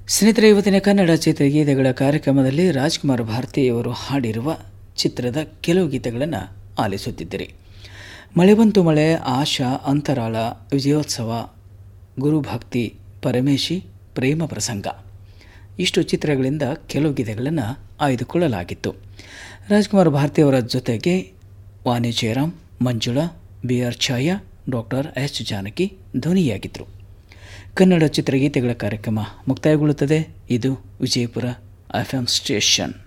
ಸ್ನೇಹಿತರೆ ಇವತ್ತಿನ ಕನ್ನಡ ಚಿತ್ರಗೀತೆಗಳ ಕಾರ್ಯಕ್ರಮದಲ್ಲಿ ರಾಜ್ಕುಮಾರ್ ಭಾರತಿಯವರು ಹಾಡಿರುವ ಚಿತ್ರದ ಕೆಲವು ಗೀತೆಗಳನ್ನು ಆಲಿಸುತ್ತಿದ್ದಿರಿ ಮಳೆ ಬಂತು ಮಳೆ ಆಶಾ ಅಂತರಾಳ ವಿಜಯೋತ್ಸವ ಗುರುಭಕ್ತಿ ಪರಮೇಶಿ ಪ್ರೇಮ ಪ್ರಸಂಗ ಇಷ್ಟು ಚಿತ್ರಗಳಿಂದ ಕೆಲವು ಗೀತೆಗಳನ್ನು ಆಯ್ದುಕೊಳ್ಳಲಾಗಿತ್ತು ರಾಜ್ಕುಮಾರ್ ಭಾರತಿಯವರ ಜೊತೆಗೆ Vani Jayaram Manjula B R Chhaya doctor H Janaki ಧ್ವನಿಯಾಗಿದ್ದರು ಕನ್ನಡ ಚಿತ್ರಗೀತೆಗಳ ಕಾರ್ಯಕ್ರಮ ಮುಕ್ತಾಯಗೊಳ್ಳುತ್ತದೆ ಇದು ವಿಜಯಪುರ ಎಫ್ ಎಂ ಸ್ಟೇಷನ್